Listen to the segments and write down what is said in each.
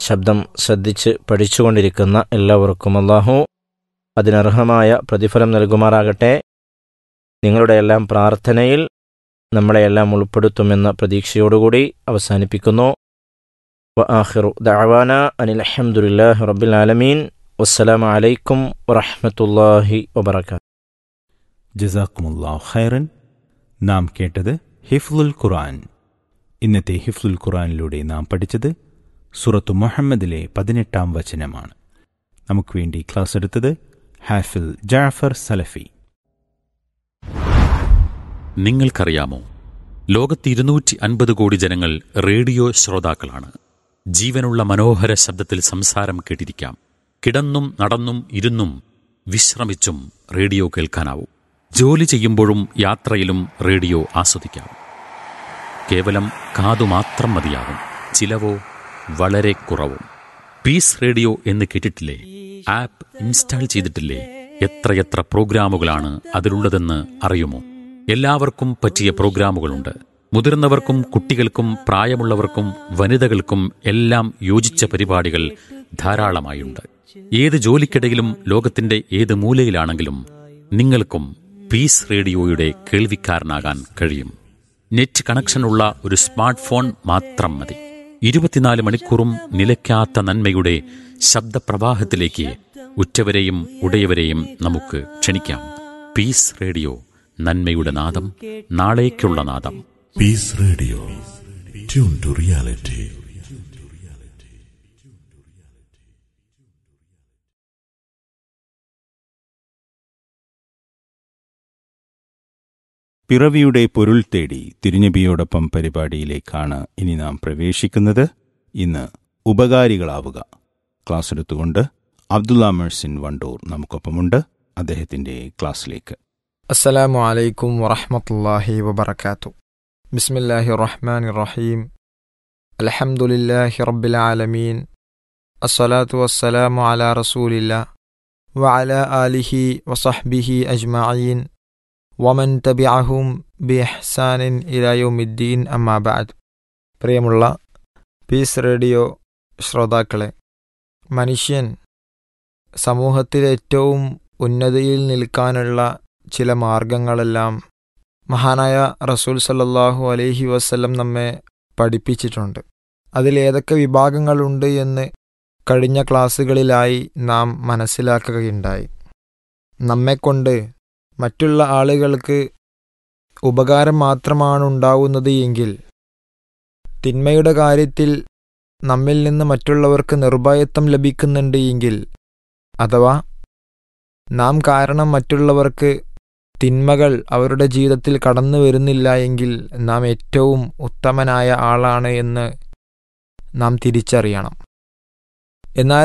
ശബ്ദം ശ്രദ്ധിച്ച് പഠിച്ചുകൊണ്ടിരിക്കുന്ന എല്ലാവർക്കും അള്ളാഹു അതിനർഹമായ പ്രതിഫലം നൽകുമാറാകട്ടെ നിങ്ങളുടെ എല്ലാം പ്രാർത്ഥനയിൽ നമ്മളെയെല്ലാം ഉൾപ്പെടുത്തുമെന്ന പ്രതീക്ഷയോടുകൂടി അവസാനിപ്പിക്കുന്നു വ ആഖിറു ദഅവാന അനിൽ അൽഹംദുലില്ലാഹി റബ്ബിൽ ആലമീൻ വസ്സലാമു അലൈക്കും വറഹ്മത്തുള്ളാഹി വബറകാതുഹു ജസാക്കുമുല്ലാ ഖൈറൻ നാം കേട്ടത് ഹിഫ്ലുൽ ഖുർആൻ ഇന്നത്തെ ഹിഫ്ലുൽ ഖുർആനിലൂടെ നാം പഠിച്ചത് സുറത്തു മുഹമ്മദിലെ പതിനെട്ടാം വചനമാണ് നമുക്ക് വേണ്ടി ക്ലാസ് എടുത്തത് ഹാഫിൽ ജാഫർ സലഫി നിങ്ങൾക്കറിയാമോ ലോകത്ത് ഇരുന്നൂറ്റി അൻപത് കോടി ജനങ്ങൾ റേഡിയോ ശ്രോതാക്കളാണ് ജീവനുള്ള മനോഹര ശബ്ദത്തിൽ സംസാരം കേട്ടിരിക്കാം കിടന്നും നടന്നും ഇരുന്നും വിശ്രമിച്ചും റേഡിയോ കേൾക്കാനാവും ജോലി ചെയ്യുമ്പോഴും യാത്രയിലും റേഡിയോ ആസ്വദിക്കാം കേവലം കാതു മാത്രം മതിയാകും ചിലവോ വളരെ കുറവും പീസ് റേഡിയോ എന്ന് കേട്ടിട്ടില്ലേ ആപ്പ് ഇൻസ്റ്റാൾ ചെയ്തിട്ടില്ലേ എത്രയെത്ര പ്രോഗ്രാമുകളാണ് അതിലുള്ളതെന്ന് അറിയുമോ എല്ലാവർക്കും പറ്റിയ പ്രോഗ്രാമുകളുണ്ട് മുതിർന്നവർക്കും കുട്ടികൾക്കും പ്രായമുള്ളവർക്കും വനിതകൾക്കും എല്ലാം യോജിച്ച പരിപാടികൾ ധാരാളമായുണ്ട് ഏത് ജോലിക്കിടയിലും ലോകത്തിന്റെ ഏത് മൂലയിലാണെങ്കിലും നിങ്ങൾക്കും പീസ് റേഡിയോയുടെ കേൾവിക്കാരനാകാൻ കഴിയും നെറ്റ് കണക്ഷനുള്ള ഒരു സ്മാർട്ട് ഫോൺ മാത്രം മതി ഇരുപത്തിനാല് മണിക്കൂറും നിലയ്ക്കാത്ത നന്മയുടെ ശബ്ദപ്രവാഹത്തിലേക്ക് ഉറ്റവരെയും ഉടയവരെയും നമുക്ക് ക്ഷണിക്കാം പീസ് റേഡിയോ നന്മയുടെ നാദം നാളേക്കുള്ള നാദം Peace Radio. Tune to reality. പിറവിയുടെ പൊരുൾ തേടി തിരുനബിയോടൊപ്പം പരിപാടിയിലേക്കാണ് ഇനി നാം പ്രവേശിക്കുന്നത് ഇന്ന് ഉപകാരികളാവുക ക്ലാസ് എടുത്തുകൊണ്ട് അബ്ദുള്ള മെഴ്സിൻ വണ്ടൂർ നമുക്കൊപ്പമുണ്ട് അദ്ദേഹത്തിന്റെ ക്ലാസ്സിലേക്ക് السلام عليكم ورحمة الله وبركاته بسم الله الرحمن الرحيم الحمد لله رب العالمين الصلاة والسلام على رسول الله وعلى آله وصحبه أجمعين ومن تبعهم بإحسان إلى يوم الدين أما بعد പ്രിയമുള്ള പീസ് റേഡിയോ ശ്രോതാക്കളെ മനുഷ്യൻ സമൂഹത്തിൽ ഏറ്റവും ഉന്നതിയിൽ നിൽക്കാനുള്ള ചില മാർഗങ്ങളെല്ലാം മഹാനായ റസൂൽ സല്ലല്ലാഹു അലൈഹി വസല്ലം നമ്മെ പഠിപ്പിച്ചിട്ടുണ്ട് അതിലേതൊക്കെ വിഭാഗങ്ങളുണ്ട് എന്ന് കഴിഞ്ഞ ക്ലാസ്സുകളിലായി നാം മനസ്സിലാക്കുകയുണ്ടായി നമ്മെക്കൊണ്ട് മറ്റുള്ള ആളുകൾക്ക് ഉപകാരം മാത്രമാണ് ഉണ്ടാവുന്നത് എങ്കിൽ തിന്മയുടെ കാര്യത്തിൽ നമ്മിൽ നിന്ന് മറ്റുള്ളവർക്ക് നിർഭയത്വം ലഭിക്കുന്നുണ്ട് എങ്കിൽ അഥവാ നാം കാരണം മറ്റുള്ളവർക്ക് തിന്മകൾ അവരുടെ ജീവിതത്തിൽ കടന്നു വരുന്നില്ല എങ്കിൽ നാം ഏറ്റവും ഉത്തമനായ ആളാണ് എന്ന് നാം തിരിച്ചറിയണം എന്നാൽ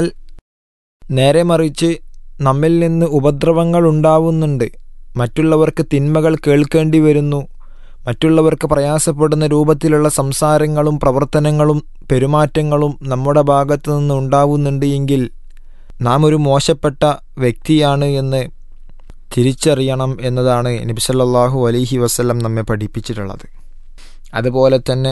നേരെ മറിച്ച് നമ്മിൽ നിന്ന് ഉപദ്രവങ്ങൾ ഉണ്ടാവുന്നുണ്ട് മറ്റുള്ളവർക്ക് തിന്മകൾ കേൾക്കേണ്ടി വരുന്നു മറ്റുള്ളവർക്ക് പ്രയാസപ്പെടുന്ന രൂപത്തിലുള്ള സംസാരങ്ങളും പ്രവർത്തനങ്ങളും പെരുമാറ്റങ്ങളും നമ്മുടെ ഭാഗത്തു നിന്ന് ഉണ്ടാവുന്നുണ്ട് എങ്കിൽ നാം ഒരു മോശപ്പെട്ട വ്യക്തിയാണ് എന്ന് തിരിച്ചറിയണം എന്നതാണ് നബിസല്ലാഹു അലൈഹി വസ്ല്ലം നമ്മെ പഠിപ്പിച്ചിട്ടുള്ളത് അതുപോലെ തന്നെ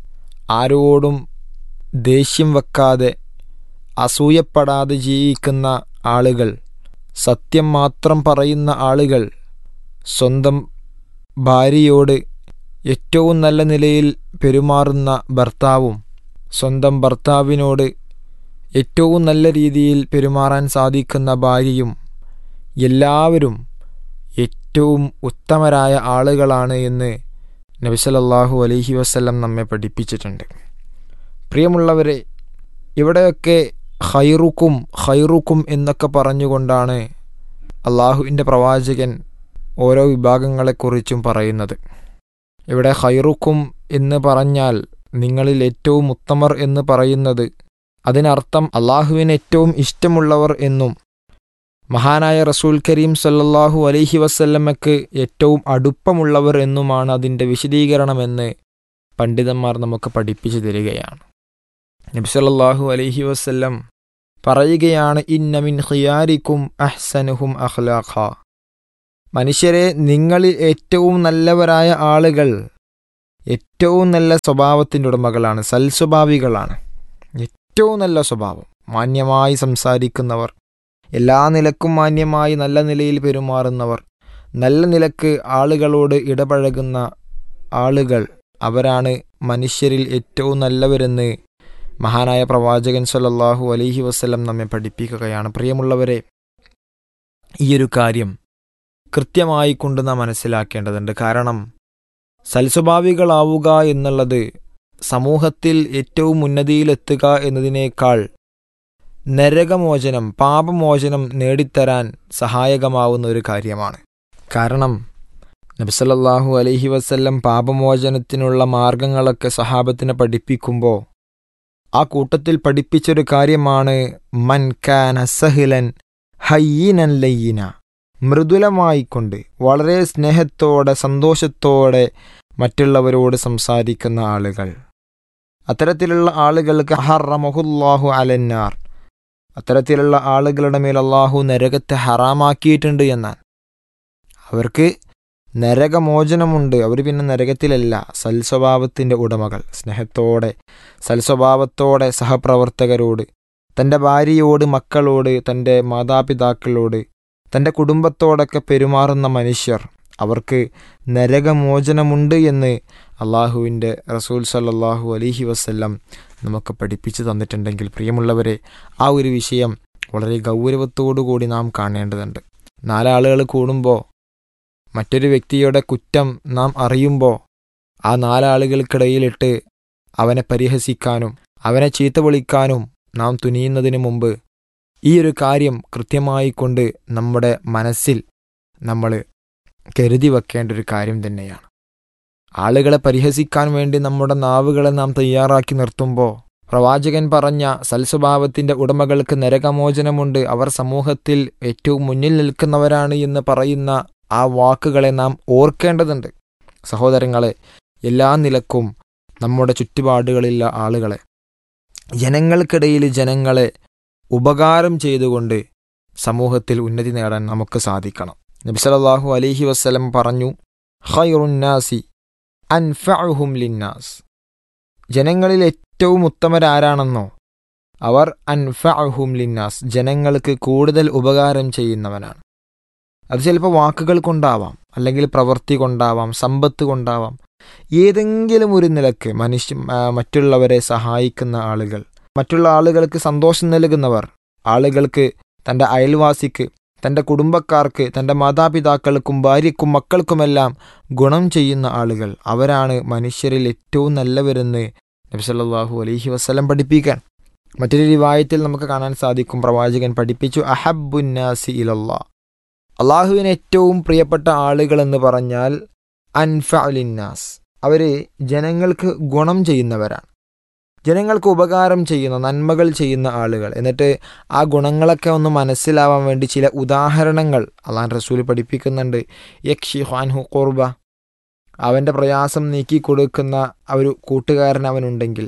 ആരോടും ദേഷ്യം വെക്കാതെ അസൂയപ്പെടാതെ ജീവിക്കുന്ന ആളുകൾ സത്യം മാത്രം പറയുന്ന ആളുകൾ സ്വന്തം ഭാര്യയോട് ഏറ്റവും നല്ല നിലയിൽ പെരുമാറുന്ന ഭർത്താവും സ്വന്തം ഭർത്താവിനോട് ഏറ്റവും നല്ല രീതിയിൽ പെരുമാറാൻ സാധിക്കുന്ന ഭാര്യയും എല്ലാവരും ഏറ്റവും ഉത്തമരായ ആളുകളാണ് എന്ന് നബിസലല്ലാഹു അലൈഹി വസ്ല്ലം നമ്മെ പഠിപ്പിച്ചിട്ടുണ്ട് പ്രിയമുള്ളവരെ ഇവിടെയൊക്കെ ഹൈറുക്കും ഹൈറുക്കും എന്നൊക്കെ പറഞ്ഞുകൊണ്ടാണ് അള്ളാഹുവിൻ്റെ പ്രവാചകൻ ഓരോ വിഭാഗങ്ങളെക്കുറിച്ചും പറയുന്നത് ഇവിടെ ഹൈറുക്കും എന്ന് പറഞ്ഞാൽ നിങ്ങളിൽ ഏറ്റവും ഉത്തമർ എന്ന് പറയുന്നത് അതിനർത്ഥം അള്ളാഹുവിന് ഏറ്റവും ഇഷ്ടമുള്ളവർ എന്നും മഹാനായ റസൂൽ കരീം സല്ലല്ലാഹു അലൈഹി വസല്ലമയ്ക്ക് ഏറ്റവും അടുപ്പമുള്ളവർ എന്നുമാണ് അതിൻ്റെ വിശദീകരണമെന്ന് പണ്ഡിതന്മാർ നമുക്ക് പഠിപ്പിച്ചു തരികയാണ് നബി സല്ലല്ലാഹു അലൈഹി വസല്ലം പറയുകയാണ് ഇന്നമിൻ ഖിയാരിക്കും അഹ്സനുഹും അഖ്ലാഖ മനുഷ്യരെ നിങ്ങളിൽ ഏറ്റവും നല്ലവരായ ആളുകൾ ഏറ്റവും നല്ല സ്വഭാവത്തിൻ്റെ ഉടമകളാണ് സൽസ്വഭാവികളാണ് ഏറ്റവും നല്ല സ്വഭാവം മാന്യമായി സംസാരിക്കുന്നവർ എല്ലാ നിലക്കും മാന്യമായി നല്ല നിലയിൽ പെരുമാറുന്നവർ നല്ല നിലക്ക് ആളുകളോട് ഇടപഴകുന്ന ആളുകൾ അവരാണ് മനുഷ്യരിൽ ഏറ്റവും നല്ലവരെന്ന് മഹാനായ പ്രവാചകൻ സല്ലല്ലാഹു അലൈഹി വസല്ലം നമ്മെ പഠിപ്പിക്കുകയാണ് പ്രിയമുള്ളവരെ ഈയൊരു കാര്യം കൃത്യമായി കൊണ്ട് നാം മനസ്സിലാക്കേണ്ടതുണ്ട് കാരണം സൽസ്വഭാവികളാവുക എന്നുള്ളത് സമൂഹത്തിൽ ഏറ്റവും ഉന്നതിയിലെത്തുക എന്നതിനേക്കാൾ നരകമോചനം പാപമോചനം നേടിത്തരാൻ സഹായകമാവുന്ന ഒരു കാര്യമാണ് കാരണം നബ്സലല്ലാഹു അലൈഹി വസല്ലം പാപമോചനത്തിനുള്ള മാർഗങ്ങളൊക്കെ സഹാബത്തിനെ പഠിപ്പിക്കുമ്പോൾ ആ കൂട്ടത്തിൽ പഠിപ്പിച്ചൊരു കാര്യമാണ് മൻ കാന സഹിലൻ ഹയ്യിനൻ ലയ്യിന മൃദുലമായിക്കൊണ്ട് വളരെ സ്നേഹത്തോടെ സന്തോഷത്തോടെ മറ്റുള്ളവരോട് സംസാരിക്കുന്ന ആളുകൾ അത്തരത്തിലുള്ള ആളുകൾക്ക് ഹറമഹുല്ലാഹു അലന്നാർ അത്തരത്തിലുള്ള ആളുകളുടെ മേൽ അള്ളാഹു നരകത്തെ ഹറാമാക്കിയിട്ടുണ്ട് എന്നാൽ അവർക്ക് നരകമോചനമുണ്ട് അവർ പിന്നെ നരകത്തിലല്ല സൽസ്വഭാവത്തിൻ്റെ ഉടമകൾ സ്നേഹത്തോടെ സൽസ്വഭാവത്തോടെ സഹപ്രവർത്തകരോട് തൻ്റെ ഭാര്യയോട് മക്കളോട് തൻ്റെ മാതാപിതാക്കളോട് തൻ്റെ കുടുംബത്തോടൊക്കെ പെരുമാറുന്ന മനുഷ്യർ അവർക്ക് നരകമോചനമുണ്ട് എന്ന് അള്ളാഹുവിൻ്റെ റസൂൽ സല്ലാഹു അലഹി വസ്ല്ലം നമുക്ക് പഠിപ്പിച്ചു തന്നിട്ടുണ്ടെങ്കിൽ പ്രിയമുള്ളവരെ ആ ഒരു വിഷയം വളരെ ഗൗരവത്തോടു കൂടി നാം കാണേണ്ടതുണ്ട് നാലാളുകൾ കൂടുമ്പോൾ മറ്റൊരു വ്യക്തിയുടെ കുറ്റം നാം അറിയുമ്പോൾ ആ നാലാളുകൾക്കിടയിലിട്ട് അവനെ പരിഹസിക്കാനും അവനെ ചീത്ത വിളിക്കാനും നാം തുനിയുന്നതിന് മുമ്പ് ഈ ഒരു കാര്യം കൃത്യമായി കൊണ്ട് നമ്മുടെ മനസ്സിൽ നമ്മൾ കരുതി വെക്കേണ്ട ഒരു കാര്യം തന്നെയാണ് ആളുകളെ പരിഹസിക്കാൻ വേണ്ടി നമ്മുടെ നാവുകളെ നാം തയ്യാറാക്കി നിർത്തുമ്പോൾ പ്രവാചകൻ പറഞ്ഞ സൽസ്വഭാവത്തിന്റെ ഉടമകൾക്ക് നരകമോചനമുണ്ട് അവർ സമൂഹത്തിൽ ഏറ്റവും മുന്നിൽ നിൽക്കുന്നവരാണ് എന്ന് പറയുന്ന ആ വാക്കുകളെ നാം ഓർക്കേണ്ടതുണ്ട് സഹോദരങ്ങളെ എല്ലാ നിലക്കും നമ്മുടെ ചുറ്റുപാടുകളിലുള്ള ആളുകളെ ജനങ്ങൾക്കിടയിൽ ജനങ്ങളെ ഉപകാരം ചെയ്തുകൊണ്ട് സമൂഹത്തിൽ ഉന്നതി നേടാൻ നമുക്ക് സാധിക്കണം നബിസലല്ലാഹു അലൈഹി വസ്ലം പറഞ്ഞു ഖൈറുന്നാസി അൻഫഅഹും ലിന്നാസ് ജനങ്ങളിൽ ഏറ്റവും ഉത്തമരാരാണെന്നോ അവർ അൻഫഅഹും ലിന്നാസ് ജനങ്ങൾക്ക് കൂടുതൽ ഉപകാരം ചെയ്യുന്നവനാണ് അത് ചിലപ്പോൾ വാക്കുകൾ കൊണ്ടാവാം അല്ലെങ്കിൽ പ്രവൃത്തി കൊണ്ടാവാം സമ്പത്ത് കൊണ്ടാവാം ഏതെങ്കിലും ഒരു നിലക്ക് മനുഷ്യ മറ്റുള്ളവരെ സഹായിക്കുന്ന ആളുകൾ മറ്റുള്ള ആളുകൾക്ക് സന്തോഷം നൽകുന്നവർ ആളുകൾക്ക് തൻ്റെ അയൽവാസിക്ക് തൻ്റെ കുടുംബക്കാർക്ക് തൻ്റെ മാതാപിതാക്കൾക്കും ഭാര്യയ്ക്കും മക്കൾക്കുമെല്ലാം ഗുണം ചെയ്യുന്ന ആളുകൾ അവരാണ് മനുഷ്യരിൽ ഏറ്റവും നല്ലവരെന്ന് നബിസല്ലാഹു അലൈഹി വസ്ലം പഠിപ്പിക്കാൻ മറ്റൊരു റിവായത്തിൽ നമുക്ക് കാണാൻ സാധിക്കും പ്രവാചകൻ പഠിപ്പിച്ചു അഹബുന്നാസി ഇലല്ലാ അള്ളാഹുവിന് ഏറ്റവും പ്രിയപ്പെട്ട ആളുകൾ എന്ന് പറഞ്ഞാൽ അൻഫലിന്നാസ് അവർ ജനങ്ങൾക്ക് ഗുണം ചെയ്യുന്നവരാണ് ജനങ്ങൾക്ക് ഉപകാരം ചെയ്യുന്ന നന്മകൾ ചെയ്യുന്ന ആളുകൾ എന്നിട്ട് ആ ഗുണങ്ങളൊക്കെ ഒന്ന് മനസ്സിലാവാൻ വേണ്ടി ചില ഉദാഹരണങ്ങൾ അള്ളാൻ റസൂൽ പഠിപ്പിക്കുന്നുണ്ട് യക്ഷി ഖാൻഹു കോർബ അവൻ്റെ പ്രയാസം നീക്കി കൊടുക്കുന്ന ഒരു കൂട്ടുകാരൻ അവനുണ്ടെങ്കിൽ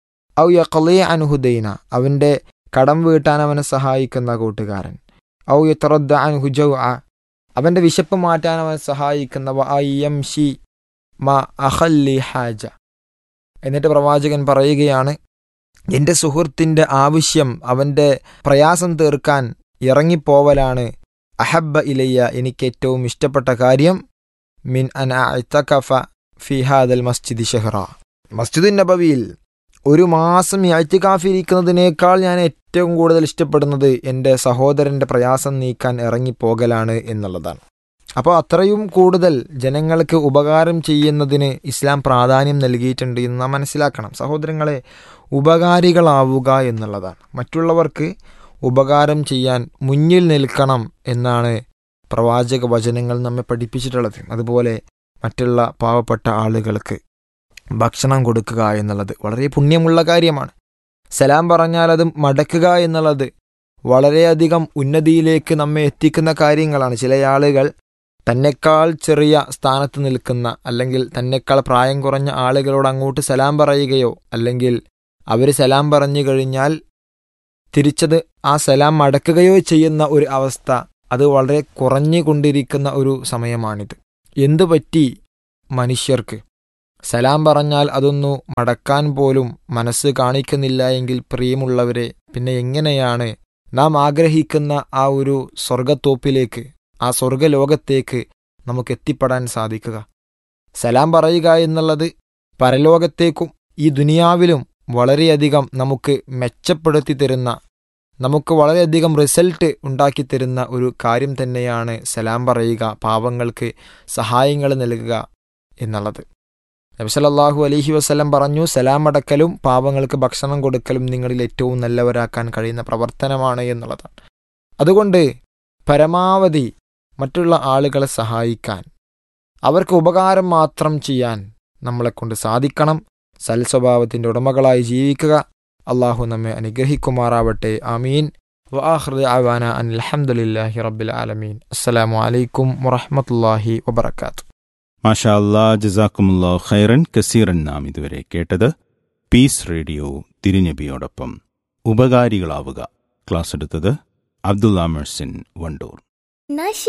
ഔ യഖലേ അനുഹുദൈന അവൻ്റെ കടം വീട്ടാൻ അവനെ സഹായിക്കുന്ന കൂട്ടുകാരൻ ഔ യത്രദ്ദ അൻഹുജൗ അവൻ്റെ വിശപ്പ് മാറ്റാൻ അവൻ സഹായിക്കുന്ന വ ഷി മ അഹല്ലി ഹാജ എന്നിട്ട് പ്രവാചകൻ പറയുകയാണ് എൻ്റെ സുഹൃത്തിൻ്റെ ആവശ്യം അവൻ്റെ പ്രയാസം തീർക്കാൻ ഇറങ്ങിപ്പോവലാണ് അഹബ്ബ ഇലയ്യ എനിക്ക് ഏറ്റവും ഇഷ്ടപ്പെട്ട കാര്യം മിൻ അൻ അത്തഖഫ ഫിഹാദൽ മസ്ജിദ് ഷെഹ്റ മസ്ജിദ് നബവിയിൽ ഒരു മാസം ഇരിക്കുന്നതിനേക്കാൾ ഞാൻ ഏറ്റവും കൂടുതൽ ഇഷ്ടപ്പെടുന്നത് എൻ്റെ സഹോദരൻ്റെ പ്രയാസം നീക്കാൻ ഇറങ്ങിപ്പോകലാണ് എന്നുള്ളതാണ് അപ്പോൾ അത്രയും കൂടുതൽ ജനങ്ങൾക്ക് ഉപകാരം ചെയ്യുന്നതിന് ഇസ്ലാം പ്രാധാന്യം നൽകിയിട്ടുണ്ട് എന്ന് നാം മനസ്സിലാക്കണം സഹോദരങ്ങളെ ഉപകാരികളാവുക എന്നുള്ളതാണ് മറ്റുള്ളവർക്ക് ഉപകാരം ചെയ്യാൻ മുന്നിൽ നിൽക്കണം എന്നാണ് പ്രവാചക വചനങ്ങൾ നമ്മെ പഠിപ്പിച്ചിട്ടുള്ളത് അതുപോലെ മറ്റുള്ള പാവപ്പെട്ട ആളുകൾക്ക് ഭക്ഷണം കൊടുക്കുക എന്നുള്ളത് വളരെ പുണ്യമുള്ള കാര്യമാണ് സലാം പറഞ്ഞാൽ അത് മടക്കുക എന്നുള്ളത് വളരെയധികം ഉന്നതിയിലേക്ക് നമ്മെ എത്തിക്കുന്ന കാര്യങ്ങളാണ് ചില ആളുകൾ തന്നെക്കാൾ ചെറിയ സ്ഥാനത്ത് നിൽക്കുന്ന അല്ലെങ്കിൽ തന്നെക്കാൾ പ്രായം കുറഞ്ഞ ആളുകളോട് അങ്ങോട്ട് സലാം പറയുകയോ അല്ലെങ്കിൽ അവർ സലാം പറഞ്ഞു കഴിഞ്ഞാൽ തിരിച്ചത് ആ സലാം മടക്കുകയോ ചെയ്യുന്ന ഒരു അവസ്ഥ അത് വളരെ കുറഞ്ഞുകൊണ്ടിരിക്കുന്ന ഒരു സമയമാണിത് എന്തു പറ്റി മനുഷ്യർക്ക് സലാം പറഞ്ഞാൽ അതൊന്നു മടക്കാൻ പോലും മനസ്സ് കാണിക്കുന്നില്ല എങ്കിൽ പ്രിയമുള്ളവരെ പിന്നെ എങ്ങനെയാണ് നാം ആഗ്രഹിക്കുന്ന ആ ഒരു സ്വർഗത്തോപ്പിലേക്ക് ആ സ്വർഗലോകത്തേക്ക് നമുക്ക് എത്തിപ്പെടാൻ സാധിക്കുക സലാം പറയുക എന്നുള്ളത് പരലോകത്തേക്കും ഈ ദുനിയാവിലും വളരെയധികം നമുക്ക് മെച്ചപ്പെടുത്തി തരുന്ന നമുക്ക് വളരെയധികം റിസൾട്ട് ഉണ്ടാക്കി തരുന്ന ഒരു കാര്യം തന്നെയാണ് സലാം പറയുക പാവങ്ങൾക്ക് സഹായങ്ങൾ നൽകുക എന്നുള്ളത് നബിസലല്ലാഹു അലഹി വസ്ലം പറഞ്ഞു സലാം അടക്കലും പാവങ്ങൾക്ക് ഭക്ഷണം കൊടുക്കലും നിങ്ങളിൽ ഏറ്റവും നല്ലവരാക്കാൻ കഴിയുന്ന പ്രവർത്തനമാണ് എന്നുള്ളതാണ് അതുകൊണ്ട് പരമാവധി മറ്റുള്ള ആളുകളെ സഹായിക്കാൻ അവർക്ക് ഉപകാരം മാത്രം ചെയ്യാൻ നമ്മളെക്കൊണ്ട് സാധിക്കണം സൽസ്വഭാവത്തിൻ്റെ ഉടമകളായി ജീവിക്കുക അള്ളാഹു നമ്മെ അനുഗ്രഹിക്കുമാറാവട്ടെ ആമീൻ വാഹൃദ ആവാന അൻ അലഹമുല്ലാഹി റബ്ബിൽ ആലമീൻ അസ്സലാമു അലൈക്കും വറഹമത്തല്ലാഹി വബർക്കാത്തു മാഷാ അല്ലാ ജസാക്കുമുല്ലാ ഖൈറൻ കസീറൻ നാം ഇതുവരെ കേട്ടത് പീസ് റേഡിയോ തിരുനബിയോടൊപ്പം ഉപകാരികളാവുക ക്ലാസ് എടുത്തത് അബ്ദുള്ള മെഴ്സിൻ വണ്ടൂർ